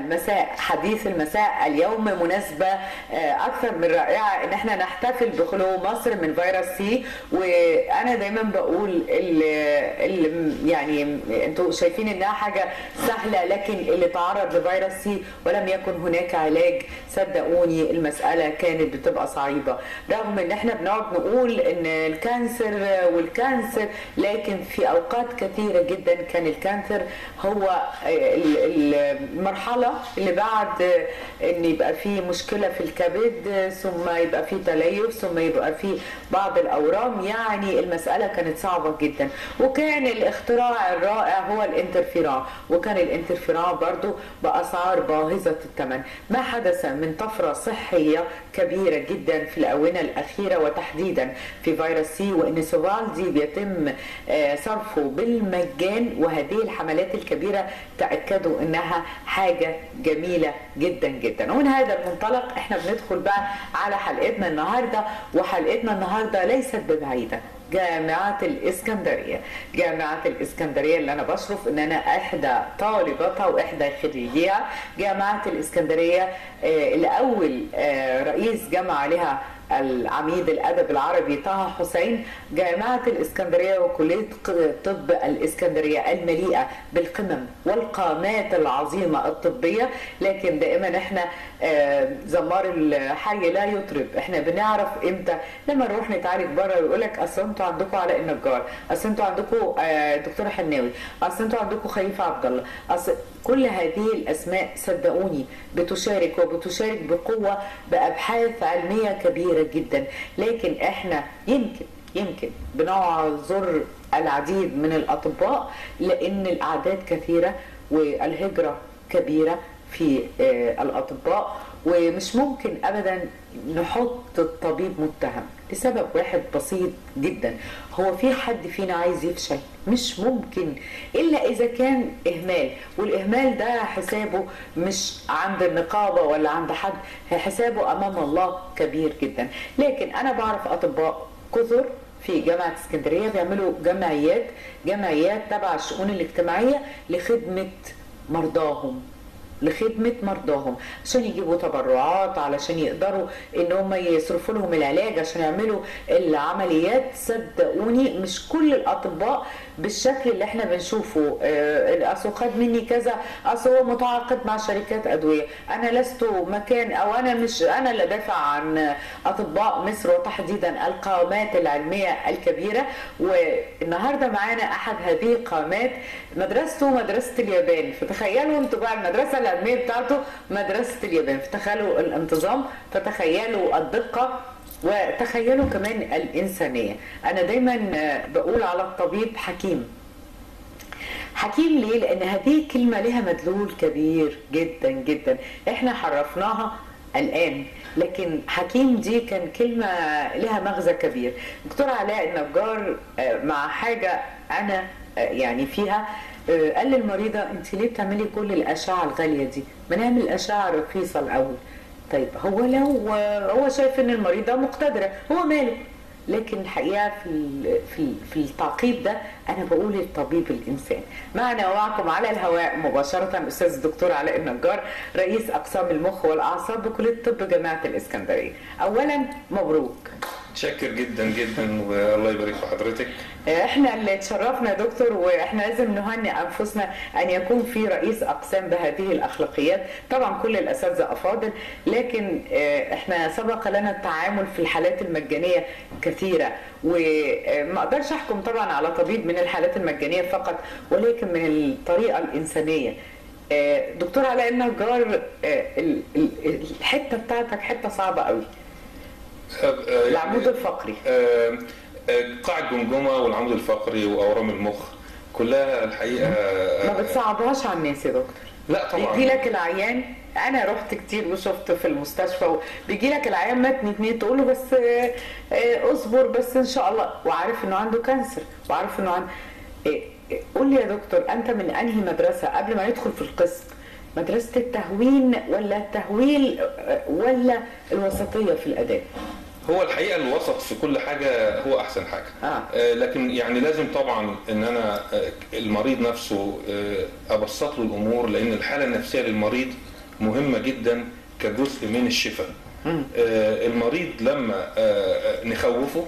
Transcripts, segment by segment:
مساء حديث المساء اليوم مناسبة آه، أكثر من رائعة إن احنا نحتفل بخلو مصر من فيروس سي وأنا دايما بقول اللي اللي يعني أنتوا شايفين إنها حاجة سهلة لكن اللي تعرض لفيروس سي ولم يكن هناك علاج صدقوني المسألة كانت بتبقى صعيبة رغم إن احنا بنقعد نقول إن الكانسر والكانسر لكن في أوقات كثيرة جدا كان الكانسر هو ال- ال- المرحلة اللي بعد ان يبقى في مشكلة في الكبد ثم يبقى في تليف ثم يبقى في بعض الاورام يعني المسألة كانت صعبة جدا وكان الاختراع الرائع هو الانترفيرون وكان الانترفيرون برضو باسعار باهظة الثمن ما حدث من طفرة صحية كبيرة جدا في الاونة الاخيرة وتحديدا في فيروس سي وان سوفالدي بيتم آه، صرفه بالمجان وهذه الحملات الكبيرة تأكدوا انها حاجة جميلة جدا جدا ومن هذا المنطلق احنا بندخل بقى على حلقتنا النهاردة وحلقتنا النهاردة ليست ببعيدة جامعة الإسكندرية جامعة الإسكندرية اللي أنا بشرف إن أنا إحدى طالباتها وإحدى خريجيها جامعة الإسكندرية آه، الأول آه، رئيس جامعة لها العميد الادب العربي طه حسين جامعه الاسكندريه وكليه طب الاسكندريه المليئه بالقمم والقامات العظيمه الطبيه لكن دائما احنا آه، زمار الحي لا يطرب احنا بنعرف امتى لما نروح نتعالج بره ويقول لك اصل انتوا عندكم علاء النجار اصل انتوا عندكم آه، دكتور حناوي اصل انتوا عندكم خليفه عبد الله اصل كل هذه الاسماء صدقوني بتشارك وبتشارك بقوه بابحاث علميه كبيره جدا لكن احنا يمكن يمكن بنعذر العديد من الاطباء لان الاعداد كثيره والهجره كبيره في آه، الاطباء ومش ممكن ابدا نحط الطبيب متهم لسبب واحد بسيط جدا هو في حد فينا عايز يفشل مش ممكن الا اذا كان اهمال والاهمال ده حسابه مش عند النقابه ولا عند حد حسابه امام الله كبير جدا لكن انا بعرف اطباء كثر في جامعة اسكندرية بيعملوا جمعيات جمعيات تبع الشؤون الاجتماعية لخدمة مرضاهم لخدمة مرضاهم عشان يجيبوا تبرعات علشان يقدروا ان هم يصرفوا لهم العلاج عشان يعملوا العمليات صدقوني مش كل الاطباء بالشكل اللي احنا بنشوفه آه، اصل خد مني كذا اصل هو متعاقد مع شركات ادويه انا لست مكان او انا مش انا اللي دافع عن اطباء مصر وتحديدا القامات العلميه الكبيره والنهارده معانا احد هذه القامات مدرسته مدرسه اليابان فتخيلوا انتوا بقى المدرسه العلميه بتاعته مدرسه اليابان فتخيلوا الانتظام فتخيلوا الدقه وتخيلوا كمان الإنسانية أنا دايما آه، بقول على الطبيب حكيم حكيم ليه؟ لأن هذه كلمة لها مدلول كبير جدا جدا احنا حرفناها الآن لكن حكيم دي كان كلمة لها مغزى كبير دكتور علاء النجار آه، مع حاجة أنا آه، يعني فيها آه، قال للمريضة انت ليه بتعملي كل الأشعة الغالية دي ما نعمل الأشعة الرخيصة الأول طيب هو لو هو شايف ان المريضه مقتدره هو ماله لكن الحقيقه في ال- في ال- في التعقيب ده انا بقول الطبيب الانسان معنا ومعكم على الهواء مباشره الاستاذ الدكتور علاء النجار رئيس اقسام المخ والاعصاب بكليه طب جامعه الاسكندريه اولا مبروك شاكر جدا جدا والله يبارك في حضرتك احنا اللي اتشرفنا يا دكتور واحنا لازم نهنئ انفسنا ان يكون في رئيس اقسام بهذه الاخلاقيات طبعا كل الاساتذه افاضل لكن اه، احنا سبق لنا التعامل في الحالات المجانيه كثيره وما اقدرش احكم طبعا على طبيب من الحالات المجانيه فقط ولكن من الطريقه الانسانيه اه، دكتور علاء النجار اه، ال- ال- الحته بتاعتك حته صعبه قوي آه، آه، العمود الفقري آه، آه، قاع الجمجمه والعمود الفقري واورام المخ كلها الحقيقه ما بتصعبهاش على الناس يا دكتور لا طبعا بيجي لك العيان انا رحت كتير وشفت في المستشفى بيجي لك العيان متني اتنين تقول له بس آه، آه، اصبر بس ان شاء الله وعارف انه عنده كانسر وعارف انه عنده إيه، إيه، قول لي يا دكتور انت من انهي مدرسه قبل ما ندخل في القسم مدرسه التهوين ولا التهويل آه، ولا الوسطيه في الاداء هو الحقيقه الوسط في كل حاجه هو احسن حاجه آه. آه، لكن يعني لازم طبعا ان انا آه، المريض نفسه آه، ابسط له الامور لان الحاله النفسيه للمريض مهمه جدا كجزء من الشفاء مم. آه، المريض لما آه، نخوفه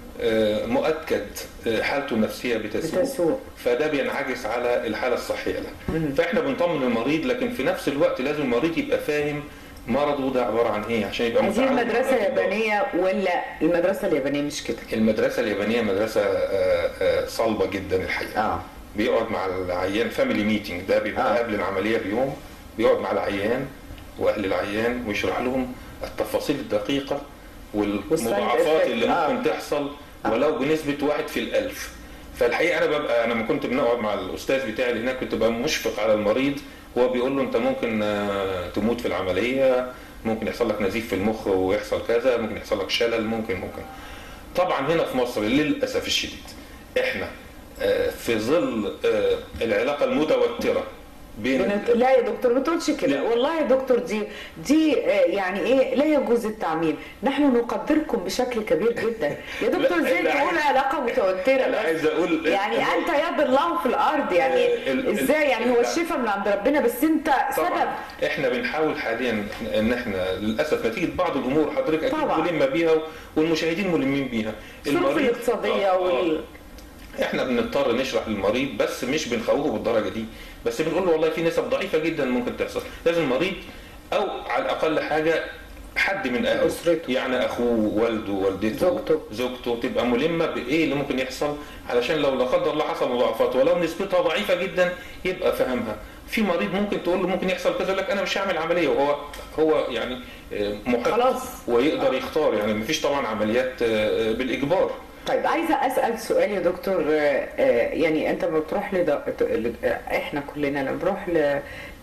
آه، مؤكد آه، حالته النفسيه بتسوء بتسوء فده بينعكس على الحاله الصحيه له مم. فاحنا بنطمن المريض لكن في نفس الوقت لازم المريض يبقى فاهم مرضه ده عباره عن ايه عشان يبقى هذه متعود مع المدرسة الأطباء. اليابانية ولا المدرسة اليابانية مش كده؟ المدرسه اليابانيه مدرسه آه، آه، صلبه جدا الحقيقه اه بيقعد مع العيان فاميلي ميتنج ده بيبقى آه. قبل العمليه بيوم بيقعد مع العيان واهل العيان ويشرح لهم التفاصيل الدقيقه والمضاعفات effect. اللي آه. ممكن تحصل آه. ولو بنسبه واحد في الالف فالحقيقه انا ببقى انا لما كنت بنقعد مع الاستاذ بتاعي اللي هناك كنت ببقى مشفق على المريض هو بيقول له انت ممكن آه، تموت في العمليه ممكن يحصل لك نزيف في المخ ويحصل كذا ممكن يحصل لك شلل ممكن ممكن طبعا هنا في مصر للاسف الشديد احنا آه، في ظل آه، العلاقه المتوتره بين بنت... لا يا دكتور ما تقولش كده لا. والله يا دكتور دي دي آه، يعني ايه لا يجوز التعميم نحن نقدركم بشكل كبير جدا يا دكتور لا، زي لا، تقول عايز- علاقه متوتره انا بس عايز اقول يعني انت يد الله في الارض يعني آه، ال- ال- ازاي يعني هو ال- الشفاء من عند ربنا بس انت سبب طبعا احنا بنحاول حاليا ان احنا للاسف نتيجه بعض الامور حضرتك اكيد طبعا. ملمه بيها والمشاهدين ملمين بيها الظروف الاقتصاديه آه، آه. وال احنا بنضطر نشرح للمريض بس مش بنخوفه بالدرجه دي بس بنقول له والله في نسب ضعيفه جدا ممكن تحصل لازم المريض او على الاقل حاجه حد من اهله أسرته. يعني اخوه والده والدته زوجته. زوجته تبقى ملمه بايه اللي ممكن يحصل علشان لو لا قدر الله حصل مضاعفات ولو نسبتها ضعيفه جدا يبقى فاهمها في مريض ممكن تقول له ممكن يحصل كذا يقول لك انا مش هعمل عمليه وهو هو يعني آه، محق خلاص. ويقدر يختار يعني مفيش طبعا عمليات آه، بالاجبار طيب عايزه اسال سؤال يا دكتور آه، آه، يعني انت لما بتروح لد... ل- آه، احنا كلنا لما بنروح ل...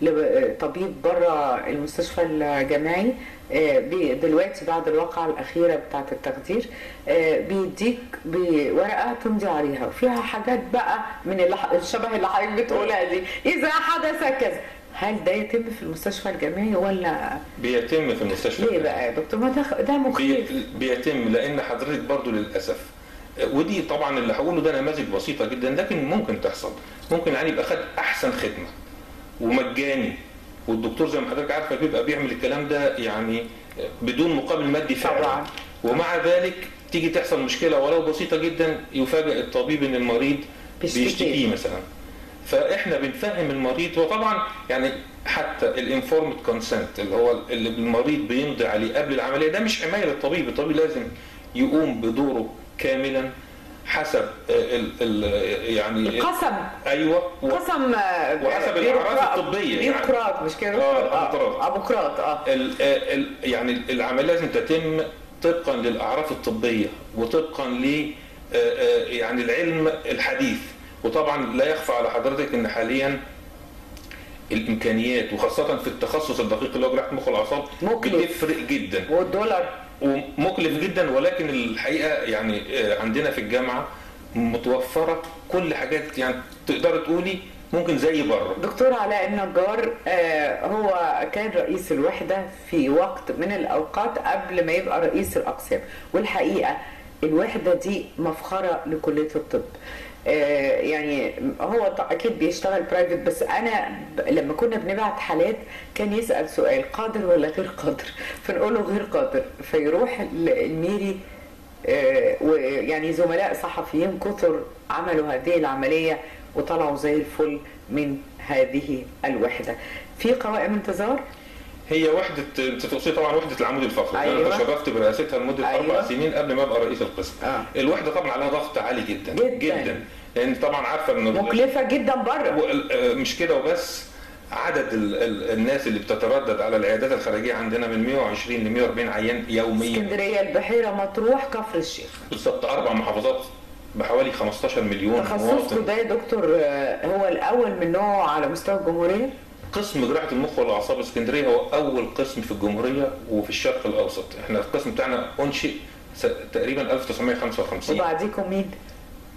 لطبيب بره المستشفى الجامعي آه، بي- دلوقتي بعد الواقعه الاخيره بتاعه التخدير آه، بيديك بورقه تمضي عليها وفيها حاجات بقى من اللي ح- الشبه اللي حضرتك بتقولها دي اذا حدث كذا هل ده يتم في المستشفى الجامعي ولا بيتم في المستشفى ليه بقى يا دكتور ما ده ده مخيف بي- بيتم لان حضرتك برضو للاسف ودي طبعا اللي هقوله ده نماذج بسيطه جدا لكن ممكن تحصل ممكن يعني يبقى خد احسن خدمه ومجاني والدكتور زي ما حضرتك عارفه بيبقى بيعمل الكلام ده يعني بدون مقابل مادي فعلا طبعا. ومع ذلك تيجي تحصل مشكله ولو بسيطه جدا يفاجئ الطبيب ان المريض بيشتكي. بيشتكيه مثلا فاحنا بنفهم المريض وطبعا يعني حتى الانفورمد كونسنت اللي هو اللي المريض بيمضي عليه قبل العمليه ده مش حمايه للطبيب الطبيب لازم يقوم بدوره كاملا حسب ال ال يعني القسم ايوه و- قسم آه، وحسب بيروقراط- الأعراف الطبية يعني. بيروقراط مش كده آه، أبوقراط. ابوقراط اه ال ال يعني العمليه لازم تتم طبقا للاعراف الطبيه وطبقا ل آه، آه، يعني العلم الحديث وطبعا لا يخفى على حضرتك ان حاليا الامكانيات وخاصه في التخصص الدقيق اللي هو جراحه المخ والاعصاب مكلف. بتفرق جدا والدولار ومكلف جدا ولكن الحقيقه يعني آه، عندنا في الجامعه متوفره كل حاجات يعني تقدر تقولي ممكن زي بره دكتور علاء النجار آه، هو كان رئيس الوحدة في وقت من الأوقات قبل ما يبقى رئيس الأقسام والحقيقة الوحدة دي مفخرة لكلية الطب آه، يعني هو ط- اكيد بيشتغل برايفت بس انا ب- لما كنا بنبعت حالات كان يسال سؤال قادر ولا غير قادر فنقول له غير قادر فيروح ال- الميري آه، ويعني زملاء صحفيين كثر عملوا هذه العمليه وطلعوا زي الفل من هذه الوحده في قوائم انتظار هي وحدة انت تقصدي طبعا وحدة العمود الفقري أيوة. انا تشرفت برئاستها لمدة أيوة. اربع سنين قبل ما ابقى رئيس القسم آه. الوحدة طبعا عليها ضغط عالي جدا جداً. جدا لان طبعا عارفة ان ال- مكلفه جدا بره وال- آه، مش كده وبس عدد ال ال الناس اللي بتتردد على العيادات الخارجية عندنا من 120 ل 140 عيان يوميا اسكندريه البحيره مطروح كفر الشيخ بالظبط اربع محافظات بحوالي 15 مليون تخصصكم مواطن ده يا دكتور آه، هو الاول من نوعه على مستوى الجمهوريه قسم جراحة المخ والأعصاب اسكندرية هو أول قسم في الجمهورية وفي الشرق الأوسط احنا القسم بتاعنا أنشئ س- تقريبا 1955 وبعديكم مين؟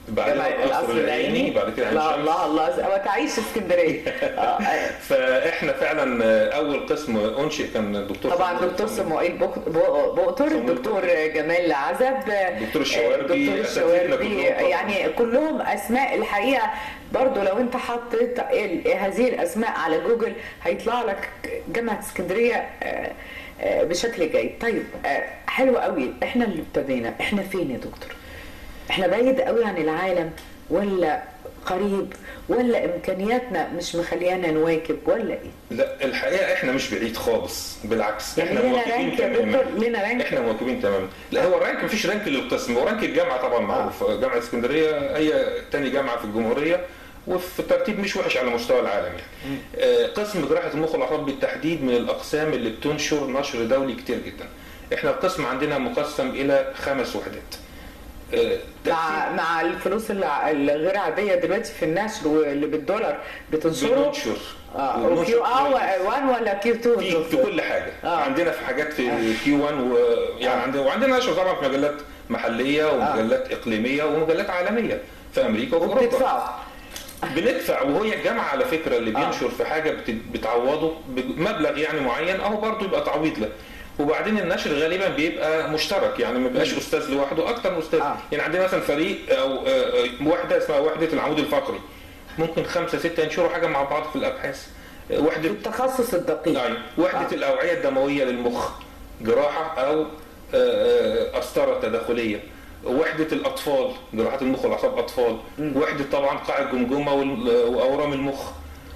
بعدين جامعة القصر العيني بعد كده عين الله شمس الله الله وتعيش اسكندريه آه، آه. فاحنا فعلا آه، اول قسم انشئ كان الدكتور طبعا صموئيل دكتور صموئيل. صموئيل بق- بق- بقطر صموئيل الدكتور جمال عزب دكتور الشواربي، دكتور أساتذتنا الشواربي كلهم طبعاً. يعني كلهم اسماء الحقيقه برضو لو انت حطيت ال- هذه الاسماء على جوجل هيطلع لك جامعه اسكندريه آه، آه، بشكل جيد طيب آه، حلو قوي احنا اللي ابتدينا احنا فين يا دكتور احنا بعيد قوي عن العالم ولا قريب ولا امكانياتنا مش مخليانا نواكب ولا ايه لا الحقيقه احنا مش بعيد خالص بالعكس يعني احنا لنا مواكبين رانك يا تماما دكتور لنا رانك احنا مواكبين تماما لا هو الرانك مفيش رانك للقسم هو رانك الجامعه طبعا معروف جامعه اسكندريه هي تاني جامعه في الجمهوريه وفي الترتيب مش وحش على مستوى العالم يعني آه، قسم جراحه المخ والاعصاب بالتحديد من الاقسام اللي بتنشر نشر دولي كتير جدا احنا القسم عندنا مقسم الى خمس وحدات آه، مع مع الفلوس الع- الغير عاديه دلوقتي في النشر واللي بالدولار بتنشره بننشر اه وبننشر وكيو اه كويس. 1 ولا كيو 2 في في كل حاجه آه. آه. عندنا في حاجات في آه. كيو 1 ويعني آه. عندنا وعندنا نشر طبعا في مجلات محليه ومجلات اقليميه ومجلات عالميه في امريكا وفي اوروبا وبتدفعوا بندفع وهي الجامعه على فكره اللي آه. بينشر في حاجه بت- بتعوضه بمبلغ يعني معين اهو برضه يبقى تعويض له وبعدين النشر غالبا بيبقى مشترك يعني ما بيبقاش استاذ لوحده اكتر من استاذ آه. يعني عندنا مثلا فريق او آه، آه، وحده اسمها وحده العمود الفقري ممكن خمسه سته ينشروا حاجه مع بعض في الابحاث آه، وحده التخصص الدقيق أيوة. وحدة آه. الأوعية الدموية للمخ جراحة أو آه، آه، قسطرة تداخلية وحدة الأطفال جراحات المخ والأعصاب أطفال وحدة طبعا قاع الجمجمة وال- وأورام المخ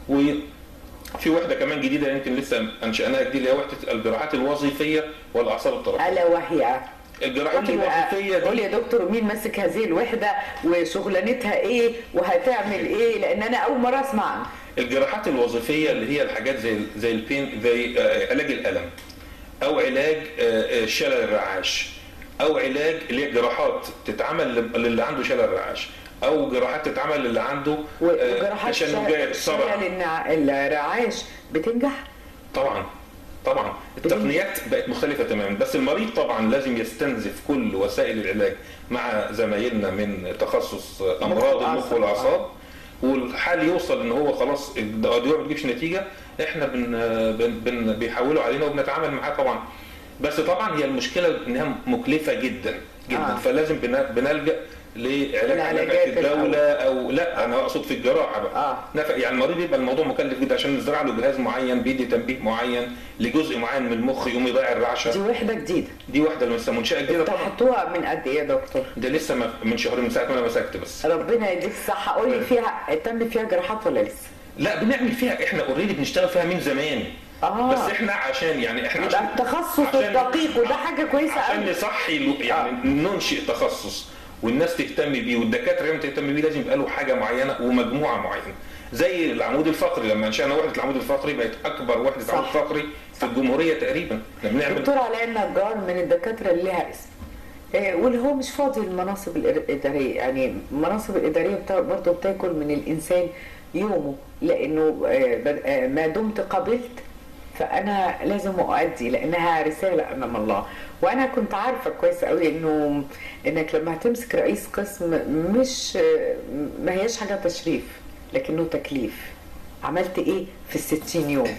وفي وحدة كمان جديدة يمكن لسه أنشأناها جديد اللي هي وحدة الجراحات الوظيفية والأعصاب الطرفية الا وهي الجراحات قولي بقى الوظيفية قولي دي يا دكتور مين ماسك هذه الوحده وشغلانتها ايه وهتعمل ايه لان انا اول مره اسمع عنها الجراحات الوظيفيه اللي هي الحاجات زي زي البين زي آه، علاج الالم او علاج آه، آه، شلل الرعاش او علاج اللي هي جراحات تتعمل لل- للي عنده شلل الرعاش او جراحات تتعمل للي عنده آه، وجراحات تشنجات صرع شلل النع- الرعاش بتنجح طبعا طبعا التقنيات بقت مختلفة تماما بس المريض طبعا لازم يستنزف كل وسائل العلاج مع زمايلنا من تخصص امراض المخ والأعصاب. والاعصاب والحال يوصل ان هو خلاص الادويه ما بتجيبش نتيجه احنا بن بن بن بيحولوا علينا وبنتعامل معاه طبعا بس طبعا هي المشكله انها مكلفه جدا جدا آه. آه. فلازم بن- بنلجا لعلاج العلاجات علاجات الدوله او لا انا اقصد في الجراحه بقى آه. نفع يعني المريض يبقى الموضوع مكلف جدا عشان نزرع له جهاز معين بيدي تنبيه معين لجزء معين من المخ يقوم يضيع دي الرعشه وحده جديده دي واحده لسه منشاه جديده طبعا فتحتوها من قد ايه يا دكتور ده لسه ما- من شهرين من ساعه ما انا مسكت بس ربنا يديك الصحه قول لي فيها تم فيها جراحات ولا لسه لا بنعمل فيها احنا اوريدي بنشتغل فيها من زمان اه بس احنا عشان يعني احنا يبقى عشان التخصص عشان- الدقيق وده حاجه كويسه عشان قوي نصحي له- يعني ننشئ تخصص والناس تهتم بيه والدكاتره كمان تهتم بيه لازم يبقى له حاجه معينه ومجموعه معينه زي العمود الفقري لما انشانا وحده العمود الفقري بقت اكبر وحده صح. عمود فقري في الجمهوريه تقريبا احنا بنعمل دكتور علاء النجار من الدكاتره اللي لها اسم إيه، واللي هو مش فاضي المناصب الإدارية يعني المناصب الإدارية بتا- برضه بتاكل من الإنسان يومه لأنه آه، بد- آه، ما دمت قبلت فأنا لازم أؤدي لأنها رسالة أمام الله وأنا كنت عارفة كويس قوي إنه إنك لما هتمسك رئيس قسم مش آه، ما هياش حاجة تشريف لكنه تكليف عملت ايه في الستين يوم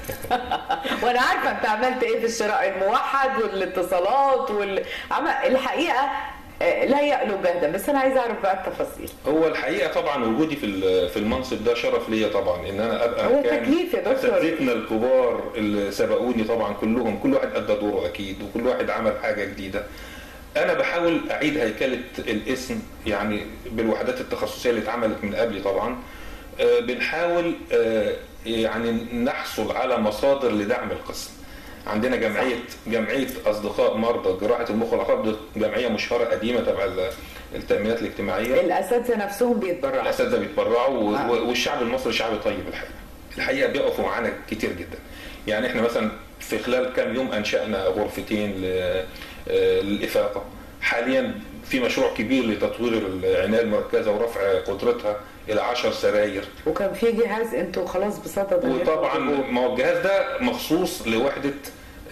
وانا عارفه انت عملت ايه في الشراء الموحد والاتصالات وال... عم- الحقيقه آه، لا يألو جهدا بس انا عايزه اعرف بقى التفاصيل هو الحقيقه طبعا وجودي في ال- في المنصب ده شرف ليا طبعا ان انا ابقى هو مكان تكليف يا دكتور. اساتذتنا الكبار اللي سبقوني طبعا كلهم كل واحد ادى دوره اكيد وكل واحد عمل حاجه جديده انا بحاول اعيد هيكله الاسم يعني بالوحدات التخصصيه اللي اتعملت من قبلي طبعا آه، بنحاول آه، يعني نحصل على مصادر لدعم القسم عندنا جمعيه جمعيه اصدقاء مرضى جراحه المخ والاعصاب دي جمعيه مشهوره قديمه تبع ال- التامينات الاجتماعيه الاساتذه نفسهم بيتبرعوا الاساتذه بيتبرعوا و- آه. و- والشعب المصري شعب طيب الحقيقه الحقيقه بيقفوا معانا كتير جدا يعني احنا مثلا في خلال كام يوم انشانا غرفتين ل- آه، للافاقه حاليا في مشروع كبير لتطوير العنايه المركزه ورفع قدرتها الى 10 سراير وكان في جهاز انتوا خلاص بصدد أن وطبعا يخرجوا. ما هو الجهاز ده مخصوص لوحده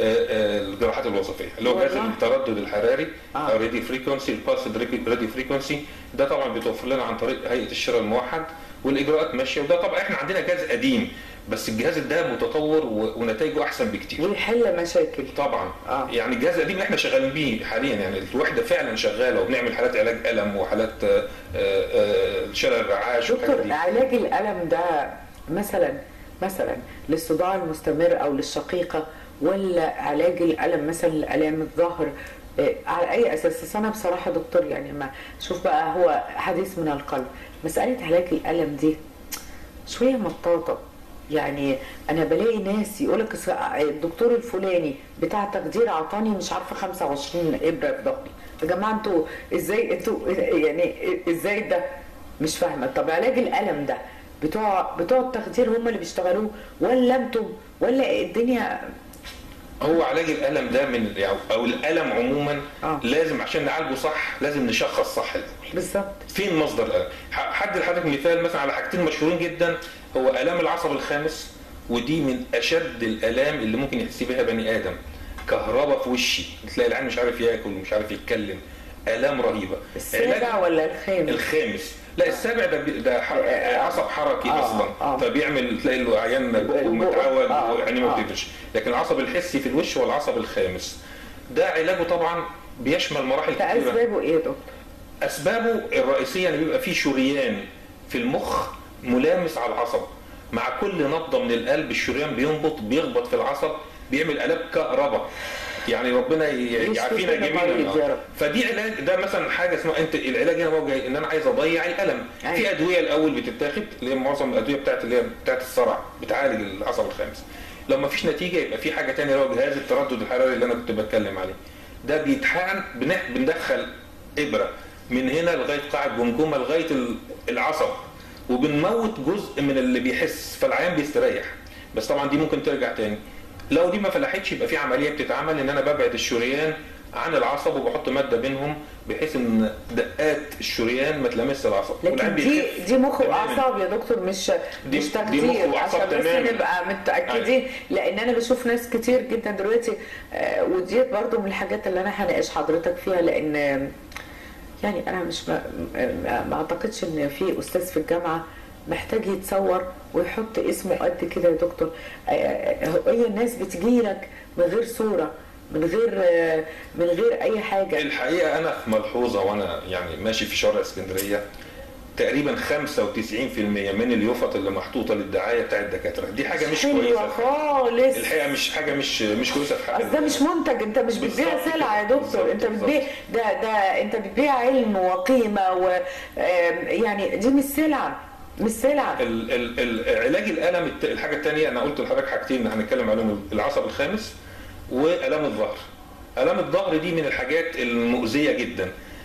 آه، الجراحات الوظيفيه اللي هو جهاز والله. التردد الحراري آه. او راديو فريكونسي البالس راديو فريكونسي ده طبعا بيتوفر لنا عن طريق هيئه الشراء الموحد والاجراءات ماشيه وده طبعا احنا عندنا جهاز قديم بس الجهاز ده متطور و- ونتائجه احسن بكتير ويحل مشاكل طبعا آه. يعني الجهاز القديم اللي احنا شغالين بيه حاليا يعني الوحده فعلا شغاله وبنعمل حالات علاج الم وحالات آه، آه، آه، شلل الرعاش والحاجات دكتور دي. علاج الألم ده مثلا مثلا للصداع المستمر أو للشقيقة ولا علاج الألم مثلا لآلام الظهر آه، على أي أساس؟ أصل أنا بصراحة دكتور يعني ما شوف بقى هو حديث من القلب مسألة علاج الألم دي شوية مطاطة يعني أنا بلاقي ناس يقولك أصل الدكتور الفلاني بتاع تخدير عطاني مش عارفة 25 إبرة في ظهري يا جماعة انتوا ازاي انتوا يعني ازاي ده مش فاهمه طب علاج الالم ده بتوع بتوع التخدير هم اللي بيشتغلوه ولا انتم ولا الدنيا هو علاج الالم ده من او الالم عموما آه. لازم عشان نعالجه صح لازم نشخص صح الاول بالظبط فين مصدر الالم ح- حد لحضرتك مثال مثلا على حاجتين مشهورين جدا هو الام العصب الخامس ودي من اشد الالام اللي ممكن يحس بها بني ادم كهرباء في وشي تلاقي العين مش عارف ياكل مش عارف يتكلم الام رهيبه السابع ولا الخامس الخامس لا السابع ده بي- ده ح- عصب حركي آه، اصلا آه. فبيعمل تلاقي له عيان بقه البق- متعوج آه، وعينيه ما آه. بتقدرش لكن العصب الحسي في الوش هو العصب الخامس ده علاجه طبعا بيشمل مراحل ده كتيره اسبابه ايه يا دكتور؟ اسبابه الرئيسيه ان بيبقى فيه شريان في المخ ملامس على العصب مع كل نبضه من القلب الشريان بينبض بيخبط في العصب بيعمل الام كهرباء يعني ربنا ي- يعافينا يشفي كل جميعا مريض يا آه. رب. فدي علاج ده مثلا حاجه اسمها انت العلاج هنا موجه ان انا عايز اضيع الالم أيوة. في ادويه الاول بتتاخد اللي هي معظم الادويه بتاعت اللي هي بتاعت الصرع بتعالج العصب الخامس لو ما فيش نتيجه يبقى في حاجه ثانيه اللي هو جهاز التردد الحراري اللي انا كنت بتكلم عليه ده بيتحقن بنح- بندخل ابره من هنا لغايه قاع الجمجمه لغايه ال- العصب وبنموت جزء من اللي بيحس فالعيان بيستريح بس طبعا دي ممكن ترجع تاني لو دي ما فلحتش يبقى في عمليه بتتعمل ان انا ببعد الشريان عن العصب وبحط ماده بينهم بحيث ان دقات الشريان ما تلامسش العصب والعيان لكن دي بيخف دي مخ تماماً. واعصاب يا دكتور مش دي- مش دي تخدير مخ وأعصاب عشان بس تماماً. نبقى متاكدين لان انا بشوف ناس كتير جدا دلوقتي آه، وديت برضو من الحاجات اللي انا هناقش حضرتك فيها لان آه، يعني انا مش ما, ما- ما اعتقدش ان في استاذ في الجامعه محتاج يتصور ويحط اسمه قد كده يا دكتور آه، آه، هي الناس بتجيلك من غير صوره من غير آه، من غير اي حاجه الحقيقه انا في ملحوظه وانا يعني ماشي في شارع اسكندريه تقريبا 95% من اليوفط اللي محطوطه للدعايه بتاع الدكاتره دي حاجه مش حلوه كويسه خالص الحقيقه مش حاجه مش مش كويسه في حق اصل ده مش منتج انت مش بتبيع بالظبط سلعه يا كده، دكتور انت بالظبط، بتبيع ده ده انت بتبيع علم وقيمه و آم، يعني دي مش سلعه مش سلعه ال- ال- ال- علاج الالم الت- الحاجه الثانيه انا قلت لحضرتك حاجتين هنتكلم عليهم العصب الخامس والام الظهر الام الظهر دي من الحاجات المؤذيه جدا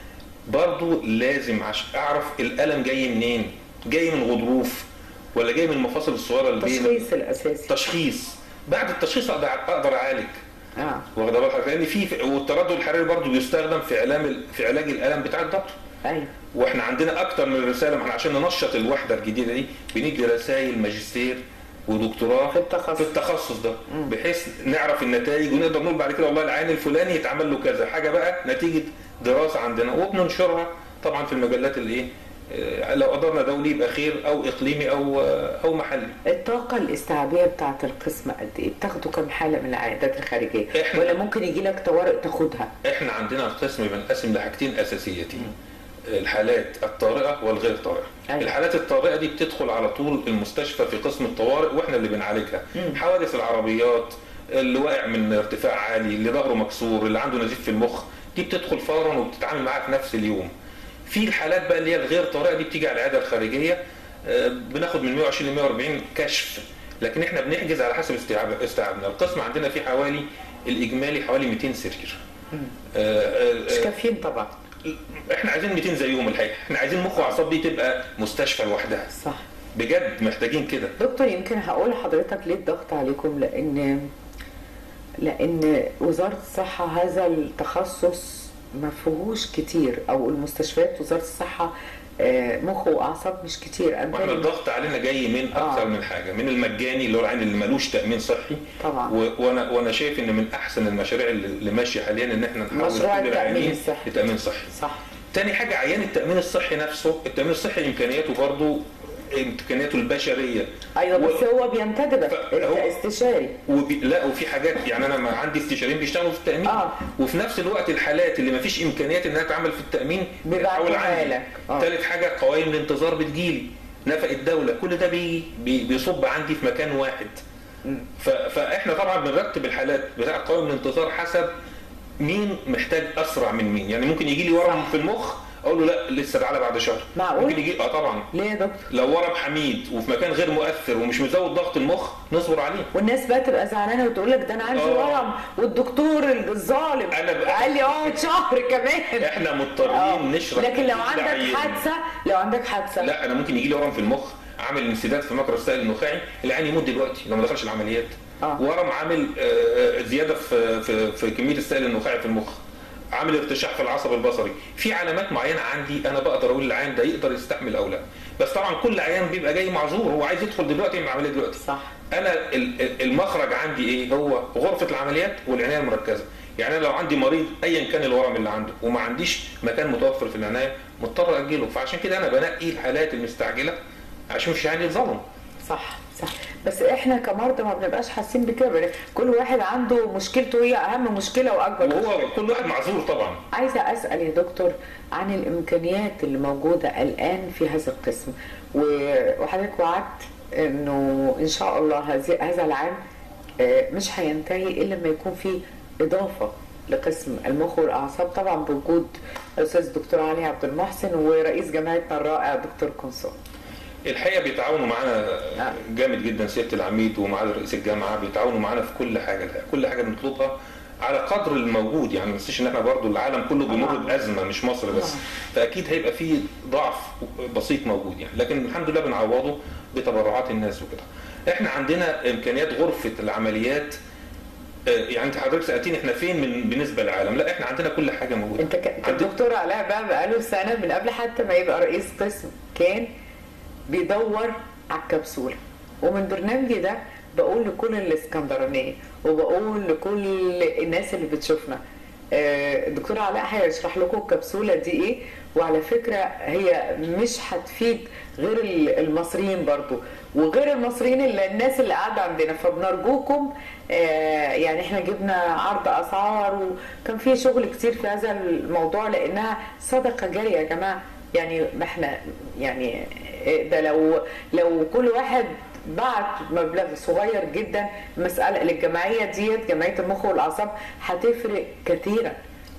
برضو لازم عش اعرف الالم جاي منين جاي من غضروف ولا جاي من المفاصل الصغيره اللي بين التشخيص الاساسي تشخيص بعد التشخيص اقدر اقدر اعالج اه واخد بال حضرتك لان في والتردد الحراري برضو بيستخدم في علاج في علاج الالم بتاع الظهر ايوه واحنا عندنا اكتر من رساله ما احنا عشان ننشط الوحده الجديده دي بندي رسائل ماجستير ودكتوراه في التخصص. في التخصص ده بحيث نعرف النتائج ونقدر نقول بعد كده والله العين الفلاني يتعمل له كذا حاجه بقى نتيجه دراسه عندنا وبننشرها طبعا في المجلات اللي ايه آه، لو قدرنا دولي يبقى خير او اقليمي او آه، او محلي الطاقة الاستيعابية بتاعة القسم قد ايه؟ بتاخدوا كم حالة من العيادات الخارجية؟ إحنا- ولا ممكن يجي لك طوارئ تاخدها؟ احنا عندنا القسم بنقسم لحاجتين اساسيتين الحالات الطارئه والغير طارئه أيوة. الحالات الطارئه دي بتدخل على طول المستشفى في قسم الطوارئ واحنا اللي بنعالجها حوادث العربيات اللي واقع من ارتفاع عالي اللي ظهره مكسور اللي عنده نزيف في المخ دي بتدخل فورا وبتتعامل معاها في نفس اليوم في الحالات بقى اللي هي الغير طارئه دي بتيجي على العياده الخارجيه آه، بناخد من 120 ل 140 كشف لكن احنا بنحجز على حسب استيعاب استيعابنا القسم عندنا فيه حوالي الاجمالي حوالي 200 سرير آه، آه، مش كافيين طبعا احنا عايزين 200 زيهم الحقيقه احنا عايزين مخ واعصاب دي تبقى مستشفى لوحدها صح بجد محتاجين كده دكتور يمكن هقول لحضرتك ليه الضغط عليكم لان لان وزاره الصحه هذا التخصص ما فيهوش كتير او المستشفيات وزاره الصحه آه، مخ واعصاب مش كتير واحنا أنا الضغط علينا جاي من اكثر آه. من حاجه من المجاني اللي هو العين اللي ملوش تامين صحي طبعا. و- وانا وانا شايف ان من احسن المشاريع اللي اللي ماشيه حاليا ان احنا نحول مشروع كل التأمين العيانين الصحي. لتامين صحي صح تاني حاجه عيان التامين الصحي نفسه التامين الصحي امكانياته برضه امكانياته البشريه ايوه بس و- هو بينتدبك ف- انت هو- استشاري وبي... لا وفي حاجات يعني انا ما عندي استشاريين بيشتغلوا في التامين آه. وفي نفس الوقت الحالات اللي ما فيش امكانيات انها تعمل في التامين بيبعتوها بتحول عندي. لك. آه. تالت حاجه قوائم الانتظار بتجيلي نفق الدوله كل ده بي... بي... بيصب عندي في مكان واحد ف... فاحنا طبعا بنرتب الحالات بتاع قوائم الانتظار حسب مين محتاج اسرع من مين يعني ممكن يجي لي ورم صح. في المخ اقول له لا لسه تعالى بعد شهر معقول؟ ممكن يجي اه طبعا ليه يا دكتور لو ورم حميد وفي مكان غير مؤثر ومش مزود ضغط المخ نصبر عليه والناس بقى تبقى زعلانه وتقول لك ده انا عندي آه. ورم والدكتور الظالم أنا بقى- قال لي اقعد شهر كمان احنا آه. مضطرين نشرح لكن لو كل عندك عيان. حادثه لو عندك حادثه لا انا ممكن يجي لي ورم في المخ عامل انسداد في مجرى السائل النخاعي العين يموت دلوقتي لو ما دخلش العمليات آه. ورم عامل آه، زياده في في في كميه السائل النخاعي في المخ عامل ارتشاح في العصب البصري في علامات معينه عندي انا بقدر اقول للعيان ده يقدر يستحمل او لا بس طبعا كل عيان بيبقى جاي معذور هو عايز يدخل دلوقتي يعمل عمليه دلوقتي صح انا ال- ال- المخرج عندي ايه هو غرفه العمليات والعنايه المركزه يعني انا لو عندي مريض ايا كان الورم اللي عنده وما عنديش مكان متوفر في العنايه مضطر اجله فعشان كده انا بنقي الحالات المستعجله عشان مش يعني يتظلم صح صح بس احنا كمرضى ما بنبقاش حاسين بكده كل واحد عنده مشكلته هي اهم مشكله واكبر مشكلة. وهو كل واحد معذور طبعا عايزة أسأل يا دكتور عن الإمكانيات اللي موجودة الآن في هذا القسم و- وحضرتك وعدت إنه إن شاء الله هذه- هذا العام آه، مش هينتهي إلا لما يكون في إضافة لقسم المخ والأعصاب طبعا بوجود الأستاذ الدكتور علي عبد المحسن ورئيس جمعيتنا الرائع دكتور كونسول الحقيقه بيتعاونوا معانا آه. جامد جدا سياده العميد ومعالي رئيس الجامعه بيتعاونوا معانا في كل حاجه الحقيقة. كل حاجه بنطلبها على قدر الموجود يعني ما ننساش ان احنا برضو العالم كله بيمر طبعاً. بازمه مش مصر بس طبعاً. فاكيد هيبقى في ضعف بسيط موجود يعني لكن الحمد لله بنعوضه بتبرعات الناس وكده احنا عندنا امكانيات غرفه العمليات آه، يعني انت حضرتك سالتيني احنا فين من بالنسبه للعالم لا احنا عندنا كل حاجه موجوده انت ك... عندنا- الدكتور علاء بقى بقاله سنه من قبل حتى ما يبقى رئيس قسم كان بيدور على الكبسوله ومن برنامجي ده بقول لكل الاسكندرانيه وبقول لكل الناس اللي بتشوفنا آه، الدكتور علاء هيشرح لكم الكبسوله دي ايه وعلى فكره هي مش هتفيد غير ال- المصريين برضو وغير المصريين اللي الناس اللي قاعده عندنا فبنرجوكم آه، يعني احنا جبنا عرض اسعار وكان في شغل كتير في هذا الموضوع لانها صدقه جاريه يا جماعه يعني ما احنا يعني ده لو لو كل واحد بعت مبلغ صغير جدا مسألة للجمعية ديت جمعية المخ والأعصاب هتفرق كثيرا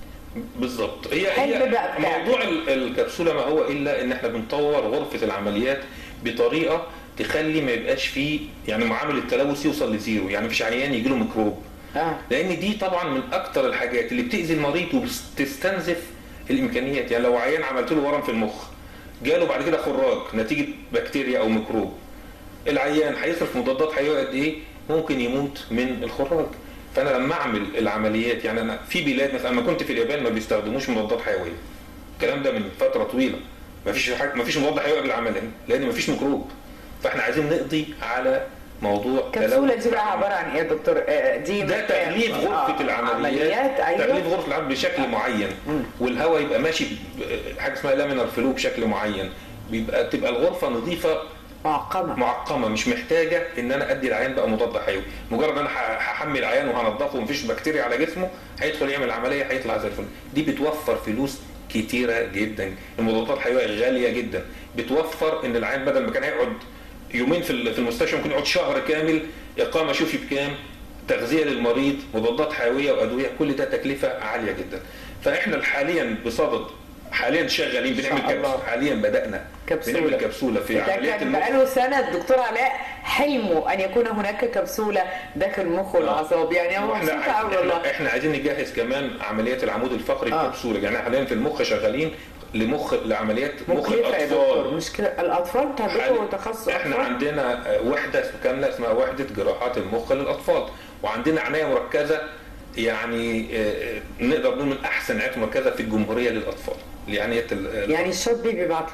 بالظبط هي حلو هي بقى بتاعك. موضوع ال- الكبسوله ما هو الا ان احنا بنطور غرفه العمليات بطريقه تخلي ما يبقاش فيه يعني معامل التلوث يوصل لزيرو يعني مفيش عيان يجي له ميكروب اه لان دي طبعا من اكتر الحاجات اللي بتاذي المريض وبتستنزف الامكانيات يعني لو عيان عملت له ورم في المخ جاله بعد كده خراج نتيجه بكتيريا او ميكروب العيان هيصرف مضادات حيويه قد ايه ممكن يموت من الخراج فانا لما اعمل العمليات يعني انا في بلاد مثلا لما كنت في اليابان ما بيستخدموش مضادات حيويه الكلام ده من فتره طويله ما فيش حاجه ما فيش مضاد حيوي قبل العمليه لان ما فيش ميكروب فاحنا عايزين نقضي على موضوع الكبسولة تلوث دي بقى عبارة عن ايه يا دكتور؟ آه، دي ده مكان- تغليف غرفة آه، العمليات عمليات تغليف ايوه غرفة العمليات بشكل معين مم. والهواء يبقى ماشي ب- حاجة اسمها لامينر فلو بشكل معين بيبقى تبقى الغرفة نظيفة معقمة معقمة مش محتاجة ان انا ادي العيان بقى مضاد حيوي مجرد ان انا ه- هحمل العيان وهنضفه ومفيش بكتيريا على جسمه هيدخل يعمل عملية هيطلع زي الفل دي بتوفر فلوس كتيرة جدا المضادات الحيوية غالية جدا بتوفر ان العيان بدل ما كان هيقعد يومين في ال- في المستشفى ممكن يقعد شهر كامل اقامة شوفي بكام تغذية للمريض مضادات حيوية وأدوية كل ده تكلفة عالية جدا فإحنا حاليا بصدد حاليا شغالين إن شاء بنعمل الله. كبسولة حاليا بدأنا كبسولة. بنعمل كبسولة في ده عمليات كان المخ بقاله سنة الدكتور علاء حلمه أن يكون هناك كبسولة داخل المخ والأعصاب يعني هو واحنا مبسوط قوي والله احنا, احنا عايزين نجهز كمان عمليات العمود الفقري آه. بكبسوله يعني حاليا في المخ شغالين لمخ لعمليات مخ مكلفة يا دكتور الاطفال مش كده الأطفال عندكم حال- تخصص احنا أطفال؟ عندنا آه، وحده كامله اسمها وحده جراحات المخ للاطفال وعندنا عنايه مركزه يعني آه، آه، نقدر نقول من احسن عنايات مركزه في الجمهوريه للاطفال لعنايه ال- يعني الشاطبي بيبعت لكم